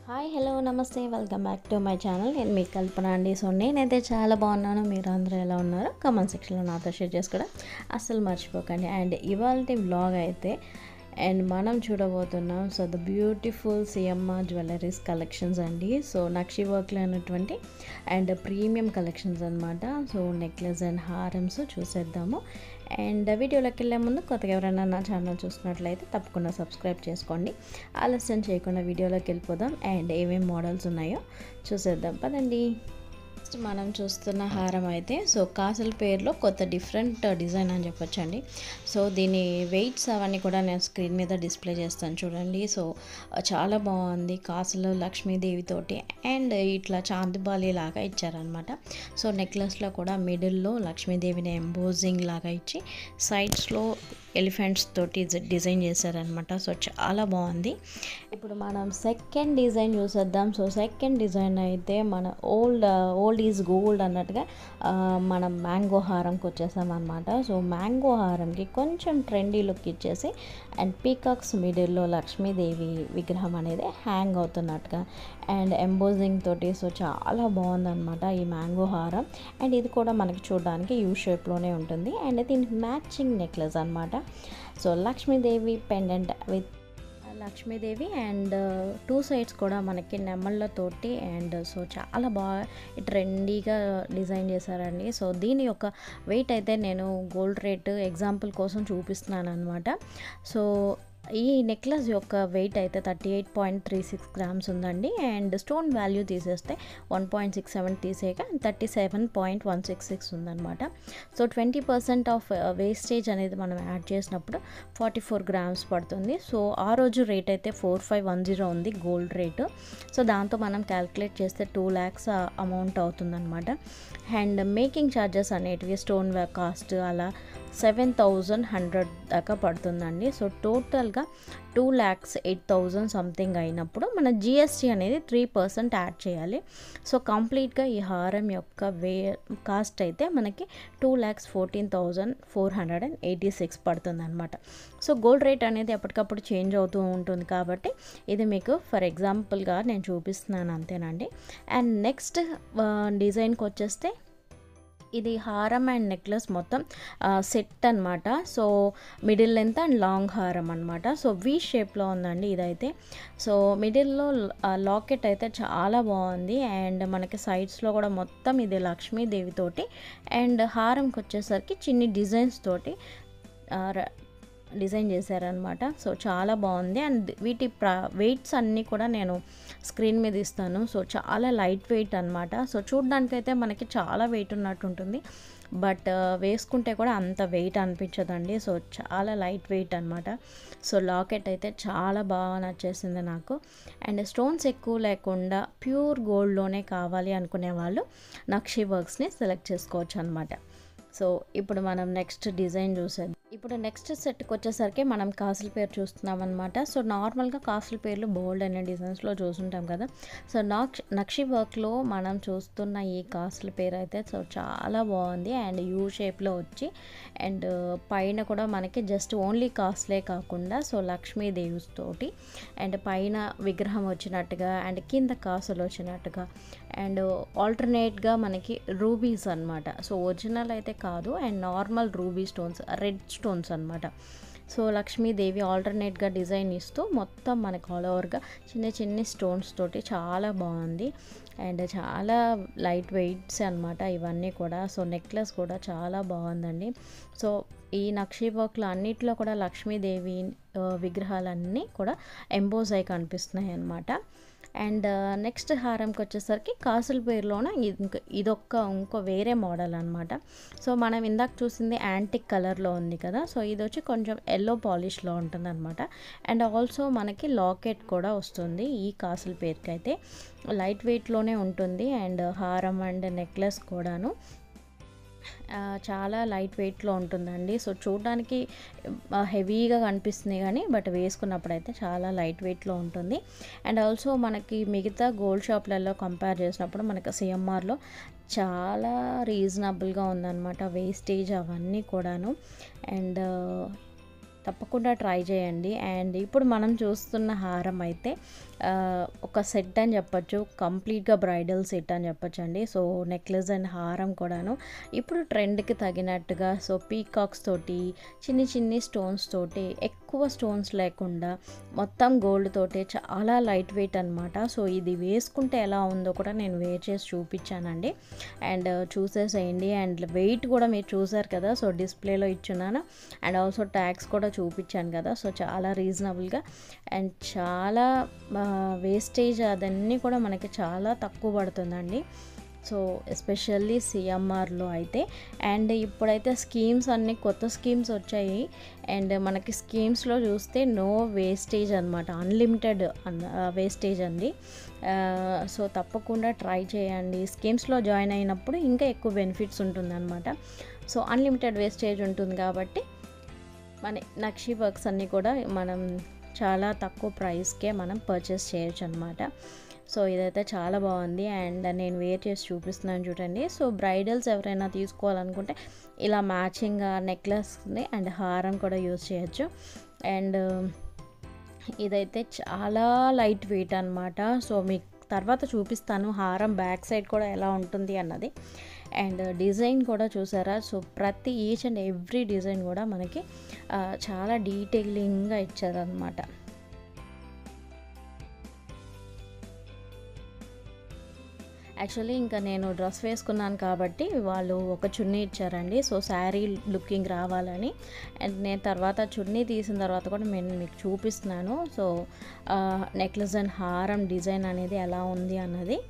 hi hello నమస్తే welcome back to my channel నేను మీ కల్పన అండి సో నేనైతే చాలా బాగున్నాను మీరు అందరూ ఎలా ఉన్నారో కమెంట్ సెక్షన్లో నాతో షేర్ చేసుకోవడం అస్సలు మర్చిపోకండి అండ్ ఇవాళ వ్లాగ్ అయితే అండ్ మనం చూడబోతున్నాం so the beautiful CMR jewelleries collections అండి సో నక్షి వర్క్లో ఉన్నటువంటి అండ్ ప్రీమియం కలెక్షన్స్ అనమాట సో నెక్లెస్ అండ్ హారమ్స్ చూసేద్దాము అండ్ వీడియోలోకి వెళ్ళే ముందు కొత్తగా ఎవరైనా నా ఛానల్ చూసినట్లయితే తప్పకుండా సబ్స్క్రైబ్ చేసుకోండి ఆలస్యం చేయకుండా వీడియోలోకి వెళ్ళిపోదాం అండ్ ఏమేమి మోడల్స్ ఉన్నాయో చూసేద్దాం పదండి నెక్స్ట్ మనం చూస్తున్న హారం అయితే సో కాసుల పేరులో కొత్త డిఫరెంట్ డిజైన్ అని చెప్పొచ్చండి సో దీని వెయిట్స్ అవన్నీ కూడా నేను స్క్రీన్ మీద డిస్ప్లే చేస్తాను చూడండి సో చాలా బాగుంది కాసులు లక్ష్మీదేవితోటి అండ్ ఇట్లా చాందిబాలి లాగా ఇచ్చారనమాట సో నెక్లెస్లో కూడా మిడిల్లో లక్ష్మీదేవిని ఎంబోజింగ్ లాగా ఇచ్చి సైడ్స్లో ఎలిఫెంట్స్ తోటి డిజైన్ చేశారనమాట సో చాలా బాగుంది ఇప్పుడు మనం సెకండ్ డిజైన్ చూసేద్దాం సో సెకండ్ డిజైన్ అయితే మన ఓల్డ్ ఓల్డ్ ఈజ్ గోల్డ్ అన్నట్టుగా ఆ, మనం మ్యాంగో హారంకి వచ్చేసాం అనమాట సో మ్యాంగో హారంకి కొంచెం ట్రెండీ లుక్ ఇచ్చేసి అండ్ పీకాక్స్ మిడిల్లో లక్ష్మీదేవి విగ్రహం అనేది హ్యాంగ్ అవుతున్నట్టుగా అండ్ ఎంబోజింగ్ తోటి సో చాలా బాగుందన్నమాట ఈ మ్యాంగో హారం అండ్ ఇది కూడా మనకి చూడడానికి యూ షేప్లోనే ఉంటుంది అండ్ దీనికి మ్యాచింగ్ నెక్లెస్ అనమాట so Lakshmidevi pendant with Lakshmidevi and two sides కూడా మనకి నెమళ్ళతోటి అండ్ సో చాలా బాగా ట్రెండీగా డిజైన్ చేశారండి సో దీని యొక్క వెయిట్ అయితే నేను గోల్డ్ రేట్ ఎగ్జాంపుల్ కోసం చూపిస్తున్నాను అనమాట సో ఈ నెక్లెస్ యొక్క వెయిట్ అయితే thirty eight point three six grams ఉందండి అండ్ స్టోన్ వాల్యూ తీసేస్తే వన్ పాయింట్ సిక్స్ సెవెన్ తీసేక thirty seven point one six six ఉందన్నమాట so twenty percent of wastage అనేది మనం యాడ్ చేసినప్పుడు ఫార్టీ ఫోర్ గ్రామ్స్ పడుతుంది సో ఆ రోజు రేట్ అయితే ఫోర్ ఫైవ్ వన్ జీరో ఉంది గోల్డ్ రేటు సో దాంతో మనం క్యాల్కులేట్ చేస్తే టూ ల్యాక్స్ అమౌంట్ అవుతుందన్నమాట అండ్ మేకింగ్ ఛార్జెస్ అనేటివి స్టోన్ కాస్ట్ అలా సెవెన్ థౌజండ్ హండ్రెడ్ దాకా పడుతుందండి సో టోటల్గా two lakhs eight thousand something అయినప్పుడు మన జిఎస్టీ అనేది త్రీ పర్సెంట్ యాడ్ చేయాలి సో కంప్లీట్గా ఈ హారం యొక్క వే కాస్ట్ అయితే మనకి two lakhs fourteen thousand four hundred and eighty six పడుతుంది అనమాట సో గోల్డ్ రేట్ అనేది ఎప్పటికప్పుడు చేంజ్ అవుతూ ఉంటుంది కాబట్టి ఇది మీకు ఫర్ ఎగ్జాంపుల్గా నేను చూపిస్తున్నాను అంతేనండి అండ్ నెక్స్ట్ డిజైన్కి వచ్చేస్తే ఇది హారం అండ్ నెక్లెస్ మొత్తం సెట్ అనమాట so middle length and long హారం అనమాట సో వి షేప్లో ఉందండి ఇదైతే సో మిడిల్లో లాకెట్ అయితే చాలా బాగుంది అండ్ మనకి సైడ్స్లో కూడా మొత్తం ఇది లక్ష్మీదేవితోటి అండ్ హారంకి వచ్చేసరికి చిన్ని డిజైన్స్ తోటి ఆ, ర- డిజైన్ చేశారనమాట సో చాలా బాగుంది అండ్ వీటి ప్ర వెయిట్స్ అన్నీ కూడా నేను స్క్రీన్ మీద ఇస్తాను సో చాలా లైట్ వెయిట్ అనమాట సో చూడడానికైతే మనకి చాలా వెయిట్ ఉన్నట్టు ఉంటుంది బట్ వేసుకుంటే కూడా అంత వెయిట్ అనిపించదండి సో చాలా లైట్ వెయిట్ అనమాట సో లాకెట్ అయితే చాలా బాగా నచ్చేసింది నాకు అండ్ స్టోన్స్ ఎక్కువ లేకుండా ప్యూర్ గోల్డ్లోనే కావాలి అనుకునే వాళ్ళు నక్షి వర్క్స్ని సెలెక్ట్ చేసుకోవచ్చు అనమాట సో ఇప్పుడు మనం నెక్స్ట్ డిజైన్ చూసేద్దాం ఇప్పుడు నెక్స్ట్ సెట్కి వచ్చేసరికి మనం కాసుల పేరు చూస్తున్నాం అనమాట సో నార్మల్గా కాసుల పేర్లు బోల్డ్ అనే డిజైన్స్లో చూస్తుంటాం కదా సో నక్ష నక్షి వర్క్లో మనం చూస్తున్న ఈ కాసుల పేరు అయితే సో చాలా బాగుంది అండ్ యూ షేప్లో వచ్చి అండ్ పైన కూడా మనకి జస్ట్ ఓన్లీ కాస్ట్లే కాకుండా సో లక్ష్మీదేవి తోటి అండ్ పైన విగ్రహం వచ్చినట్టుగా అండ్ కింద కాసులు వచ్చినట్టుగా అండ్ ఆల్టర్నేట్గా మనకి రూబీస్ అనమాట సో ఒరిజినల్ అయితే కాదు and normal ruby stones red stones అనమాట సో లక్ష్మీదేవి ఆల్టర్నేట్గా డిజైన్ ఇస్తూ మొత్తం మనకు ఆల్ ఓవర్గా చిన్న చిన్న స్టోన్స్ తోటి చాలా బాగుంది అండ్ చాలా లైట్ వెయిట్స్ అనమాట ఇవన్నీ కూడా సో నెక్లెస్ కూడా చాలా బాగుందండి సో ఈ నక్షి వర్క్లో అన్నిట్లో కూడా లక్ష్మీదేవి ఆ, విగ్రహాలన్నీ కూడా ఎంబోజ్ అయి కనిపిస్తున్నాయి అన్నమాట అండ్ నెక్స్ట్ హారంకి వచ్చేసరికి కాసుల పేరులోన ఇంక ఇదొక్క ఇంకో వేరే మోడల్ అనమాట సో మనం ఇందాక చూసింది యాంటిక్ కలర్లో ఉంది కదా సో ఇది వచ్చి కొంచెం ఎల్లో పాలిష్లో ఉంటుంది అనమాట అండ్ ఆల్సో మనకి లాకెట్ కూడా వస్తుంది ఈ కాసుల పేరుకి అయితే లైట్ వెయిట్లోనే ఉంటుంది అండ్ హారం అండ్ నెక్లెస్ కూడాను ఆ, చాలా లైట్ వెయిట్లో ఉంటుందండి సో చూడడానికి ఆ, హెవీగా కనిపిస్తుంది కానీ బట్ వేసుకున్నప్పుడు అయితే చాలా లైట్ వెయిట్లో ఉంటుంది అండ్ ఆల్సో మనకి మిగతా గోల్డ్ షాప్లలో కంపేర్ చేసినప్పుడు మనకి సిఎంఆర్లో చాలా రీజనబుల్గా ఉందన్నమాట వేస్టేజ్ అవన్నీ కూడాను అండ్ తప్పకుండా ట్రై చేయండి అండ్ ఇప్పుడు మనం చూస్తున్న హారం అయితే ఆ, ఒక సెట్ అని చెప్పొచ్చు కంప్లీట్గా బ్రైడల్ సెట్ అని చెప్పొచ్చు అండి సో నెక్లెస్ అండ్ హారం కూడాను ఇప్పుడు ట్రెండ్కి తగినట్టుగా సో పీకాక్స్ తోటి చిన్ని చిన్ని స్టోన్స్ తోటి ఎక్కువ స్టోన్స్ లేకుండా మొత్తం గోల్డ్ తోటి చాలా లైట్ వెయిట్ అనమాట సో ఇది వేసుకుంటే ఎలా ఉందో కూడా నేను వేర్ చేసి చూపించానండి అండ్ చూసేసేయండి అండ్ వెయిట్ కూడా మీరు చూసారు కదా సో డిస్ప్లేలో ఇచ్చున్నాను అండ్ ఆల్సో ట్యాక్స్ కూడా చూపించాను కదా సో చాలా రీజనబుల్గా అండ్ చాలా వేస్టేజ్ అదన్నీ కూడా మనకి చాలా తక్కువ పడుతుందండి సో ఎస్పెషల్లీ సిఎంఆర్లో అయితే అండ్ ఇప్పుడైతే స్కీమ్స్ అన్ని కొత్త స్కీమ్స్ వచ్చాయి అండ్ మనకి స్కీమ్స్లో చూస్తే నో వేస్టేజ్ అనమాట అన్లిమిటెడ్ వేస్టేజ్ అండి సో తప్పకుండా ట్రై చేయండి స్కీమ్స్లో జాయిన్ అయినప్పుడు ఇంకా ఎక్కువ బెనిఫిట్స్ ఉంటుందన్నమాట సో అన్లిమిటెడ్ వేస్టేజ్ ఉంటుంది కాబట్టి మన నక్షి వర్క్స్ అన్నీ కూడా మనం చాలా తక్కువ ప్రైస్కే మనం పర్చేస్ చేయొచ్చు అనమాట సో ఇదైతే చాలా బాగుంది అండ్ నేను వేర్ చేసి చూపిస్తున్నాను చూడండి సో బ్రైడల్స్ ఎవరైనా తీసుకోవాలనుకుంటే ఇలా మ్యాచింగ్ నెక్లెస్ని అండ్ హారం కూడా యూజ్ చేయొచ్చు అండ్ ఇదైతే చాలా లైట్ వెయిట్ అనమాట సో మీకు తర్వాత చూపిస్తాను హారం బ్యాక్ సైడ్ కూడా ఎలా ఉంటుంది అన్నది అండ్ డిజైన్ కూడా చూసారా సో ప్రతి ఈచ్ అండ్ ఎవ్రీ డిజైన్ కూడా మనకి ఆ, చాలా డీటెయిలింగ్గా ఇచ్చారనమాట యాక్చువల్లీ ఇంకా నేను డ్రెస్ వేసుకున్నాను కాబట్టి వాళ్ళు ఒక చున్నీ ఇచ్చారండి సో శారీ లుకింగ్ రావాలని అండ్ నేను తర్వాత చున్నీ తీసిన తర్వాత కూడా నేను మీకు చూపిస్తున్నాను సో నెక్లెస్ అండ్ హారం డిజైన్ అనేది ఎలా ఉంది అన్నది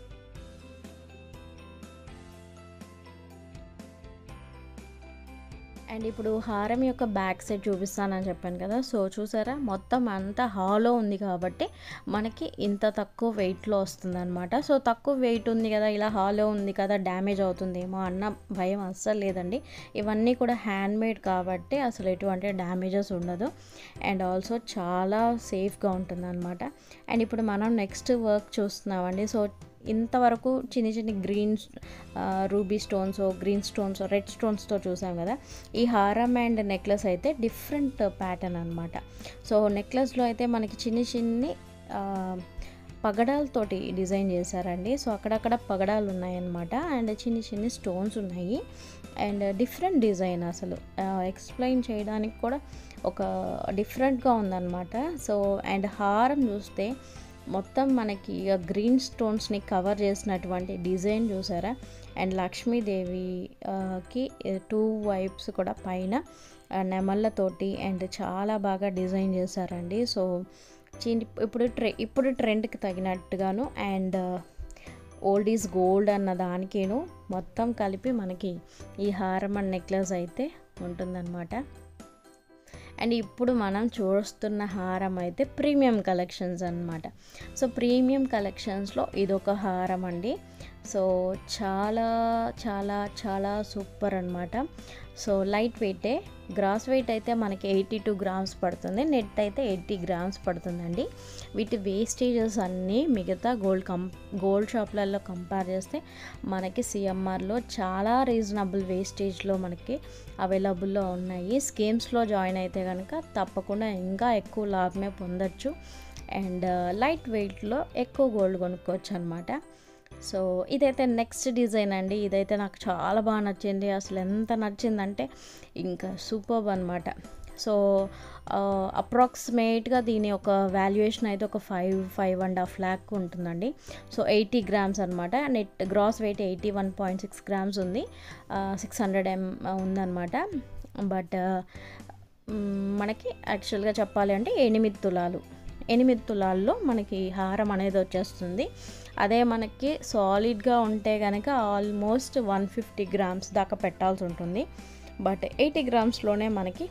అండ్ ఇప్పుడు హారం యొక్క బ్యాక్ సైడ్ చూపిస్తానని చెప్పాను కదా సో చూసారా మొత్తం అంతా హాలో ఉంది కాబట్టి మనకి ఇంత తక్కువ వెయిట్లో వస్తుందన్నమాట సో తక్కువ వెయిట్ ఉంది కదా ఇలా హాలో ఉంది కదా డ్యామేజ్ అవుతుందేమో అన్న భయం అస్సలు లేదండి ఇవన్నీ కూడా హ్యాండ్ మేడ్ కాబట్టి అసలు ఎటువంటి డ్యామేజెస్ ఉండదు అండ్ ఆల్సో చాలా సేఫ్గా ఉంటుందన్నమాట అండ్ ఇప్పుడు మనం నెక్స్ట్ వర్క్ చూస్తున్నామండి సో ఇంతవరకు చిన్న చిన్న green ruby stones green stones red స్టోన్స్తో చూసాం కదా ఈ హారం అండ్ నెక్లెస్ అయితే డిఫరెంట్ ప్యాటర్న్ అనమాట సో నెక్లెస్లో అయితే మనకి చిన్ని చిన్ని ఆ, పగడాలతోటి డిజైన్ చేశారండి సో అక్కడక్కడ పగడాలు ఉన్నాయన్నమాట అండ్ చిన్ని చిన్ని స్టోన్స్ ఉన్నాయి అండ్ డిఫరెంట్ డిజైన్ అసలు ఎక్స్ప్లెయిన్ చేయడానికి కూడా ఒక డిఫరెంట్గా ఉందన్నమాట సో అండ్ హారం చూస్తే మొత్తం మనకి ఇక గ్రీన్ స్టోన్స్ని కవర్ చేసినటువంటి డిజైన్ చూసారా అండ్ లక్ష్మీదేవికి టూ వైప్స్ కూడా పైన ఆ, నెమళ్ళతోటి అండ్ చాలా బాగా డిజైన్ చేశారండి సో చిన్న ఇప్పుడు ట్రె ఇప్పుడు ట్రెండ్కి తగినట్టుగాను అండ్ ఓల్డ్ ఈజ్ గోల్డ్ అన్న దానికేను మొత్తం కలిపి మనకి ఈ హారం అండ్ నెక్లెస్ అయితే ఉంటుందన్నమాట అండ్ ఇప్పుడు మనం చూస్తున్న హారం అయితే ప్రీమియం కలెక్షన్స్ అన్నమాట సో ప్రీమియం కలెక్షన్స్లో ఇదొక హారం అండి సో చాలా చాలా చాలా సూపర్ అనమాట సో లైట్ వెయిటే గ్రాస్ వెయిట్ అయితే మనకి ఎయిటీ టూ గ్రామ్స్ పడుతుంది నెట్ అయితే ఎయిటీ గ్రామ్స్ పడుతుందండి వీటి వేస్టేజెస్ అన్నీ మిగతా గోల్డ్ కం గోల్డ్ షాప్లలో కంపేర్ చేస్తే మనకి సిఎంఆర్లో చాలా రీజనబుల్ వేస్టేజ్లో మనకి అవైలబుల్లో ఉన్నాయి స్కీమ్స్లో జాయిన్ అయితే కనుక తప్పకుండా ఇంకా ఎక్కువ లాభమే పొందొచ్చు అండ్ లైట్ వెయిట్లో ఎక్కువ గోల్డ్ కొనుక్కోవచ్చు అనమాట సో ఇదైతే నెక్స్ట్ డిజైన్ అండి ఇదైతే నాకు చాలా బాగా నచ్చింది అసలు ఎంత నచ్చిందంటే ఇంకా సూపర్బ్ అనమాట సో అప్రాక్సిమేట్గా దీని ఒక వాల్యుయేషన్ అయితే ఒక five five and half lakh ఉంటుందండి సో ఎయిటీ గ్రామ్స్ అనమాట net gross weight eighty one point six grams ఉంది సిక్స్ హండ్రెడ్ ఎం ఉందన్నమాట బట్ మనకి యాక్చువల్గా చెప్పాలి అంటే ఎనిమిది తులాలు ఎనిమిది తులాల్లో మనకి హారం అనేది వచ్చేస్తుంది అదే మనకి సాలిడ్గా ఉంటే కనుక ఆల్మోస్ట్ వన్ ఫిఫ్టీ గ్రామ్స్ దాకా పెట్టాల్సి ఉంటుంది బట్ ఎయిటీ గ్రామ్స్లోనే మనకి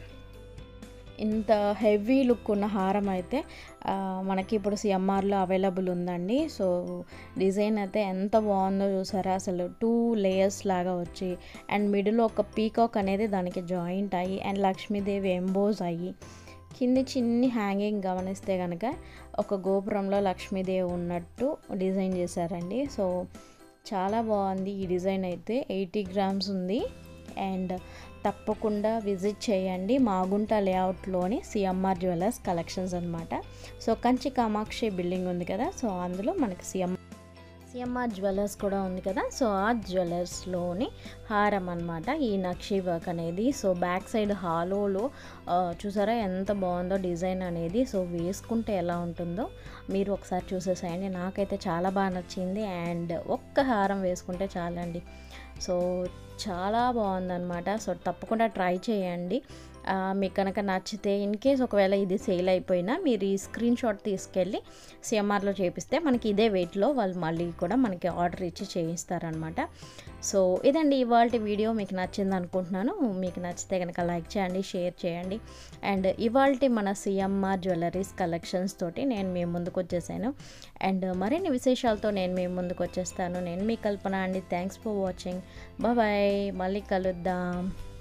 ఇంత హెవీ లుక్ ఉన్న హారం అయితే ఆ, మనకి ఇప్పుడు సిఎంఆర్లో అవైలబుల్ ఉందండి సో డిజైన్ అయితే ఎంత బాగుందో చూసారా అసలు టూ లేయర్స్ లాగా వచ్చి అండ్ మిడిల్ ఒక పీకాక్ అనేది దానికి జాయింట్ అయ్యి అండ్ లక్ష్మీదేవి ఎంబోజ్ అయ్యి కింది చిన్ని హ్యాంగింగ్ గమనిస్తే కనుక ఒక గోపురంలో లక్ష్మీదేవి ఉన్నట్టు డిజైన్ చేశారండి సో చాలా బాగుంది ఈ డిజైన్ అయితే ఎయిటీ గ్రామ్స్ ఉంది అండ్ తప్పకుండా విజిట్ చేయండి మాగుంట లేఅవుట్లోని సిఎంఆర్ జ్యువెలర్స్ కలెక్షన్స్ అనమాట సో కంచి కామాక్షి బిల్డింగ్ ఉంది కదా సో అందులో మనకి సిఎం సిఎంఆర్ జ్యువెలర్స్ కూడా ఉంది కదా సో ఆ జ్యువెలర్స్లోని హారం అనమాట ఈ నక్షి వర్క్ అనేది సో బ్యాక్ సైడ్ హాలోలో ఆ, చూసారా ఎంత బాగుందో డిజైన్ అనేది సో వేసుకుంటే ఎలా ఉంటుందో మీరు ఒకసారి చూసేసేయండి నాకైతే చాలా బాగా నచ్చింది అండ్ ఒక్క హారం వేసుకుంటే చాలండి సో చాలా బాగుందన్నమాట సో తప్పకుండా ట్రై చేయండి ఆ, మీకు కనుక నచ్చితే ఇన్ కేస్ ఒకవేళ ఇది సేల్ అయిపోయినా మీరు ఈ స్క్రీన్ షాట్ తీసుకెళ్ళి సిఎంఆర్లో చేపిస్తే మనకి ఇదే వెయిట్లో వాళ్ళు మళ్ళీ కూడా మనకి ఆర్డర్ ఇచ్చి చేయిస్తారనమాట సో ఇదండి ఇవాళ వీడియో మీకు నచ్చింది అనుకుంటున్నాను మీకు నచ్చితే కనుక లైక్ చేయండి షేర్ చేయండి అండ్ ఇవాళ మన సిఎంఆర్ జ్యువెలరీస్ కలెక్షన్స్ తోటి నేను మీ ముందుకు వచ్చేసాను అండ్ మరిన్ని విశేషాలతో నేను మీ ముందుకు వచ్చేస్తాను నేను మీ కల్పన అండి థ్యాంక్స్ ఫర్ వాచింగ్ బాయ్ మళ్ళీ కలుద్దాం